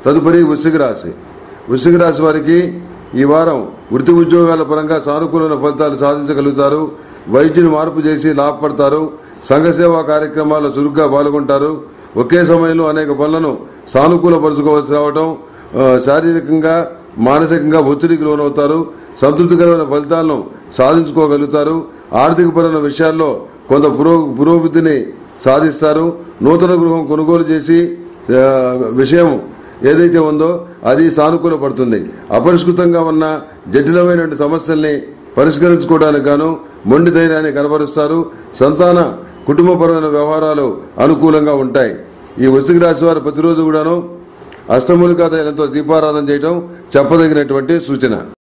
తదుపరి వృశ్చిక రాశి వృశ్చిక రాశి వారికి ఈ వారం వృత్తి ఉద్యోగాల పరంగా సానుకూలమైన ఫలితాలు సాధించగలుగుతారు వైద్యుని మార్పు చేసి లాభపడతారు సంఘ సేవా కార్యక్రమాల్లో చురుగ్గా పాల్గొంటారు ఒకే సమయంలో అనేక పనులను సానుకూలపరుచుకోవాల్సి రావడం ఆ, శారీరకంగా మానసికంగా ఒత్తిడికి లోనవుతారు సంతృప్తికరమైన ఫలితాలను సాధించుకోగలుగుతారు ఆర్థికపరమైన విషయాల్లో కొంత పురో- పురోగతిని సాధిస్తారు నూతన గృహం కొనుగోలు చేసి ఆ, విషయం ఏదైతే ఉందో అది సానుకూల పడుతుంది అపరిష్కృతంగా ఉన్న జటిలమైన సమస్యల్ని పరిష్కరించుకోవడానికి గాను మొండి ధైర్యాన్ని కనబరుస్తారు సంతాన కుటుంబపరమైన వ్యవహారాలు అనుకూలంగా ఉంటాయి ఈ వృశ్చిక రాశి వారు ప్రతిరోజు కూడాను అష్టమూలికా తైలంతో దీపారాధన చేయడం చెప్పదగినటువంటి సూచన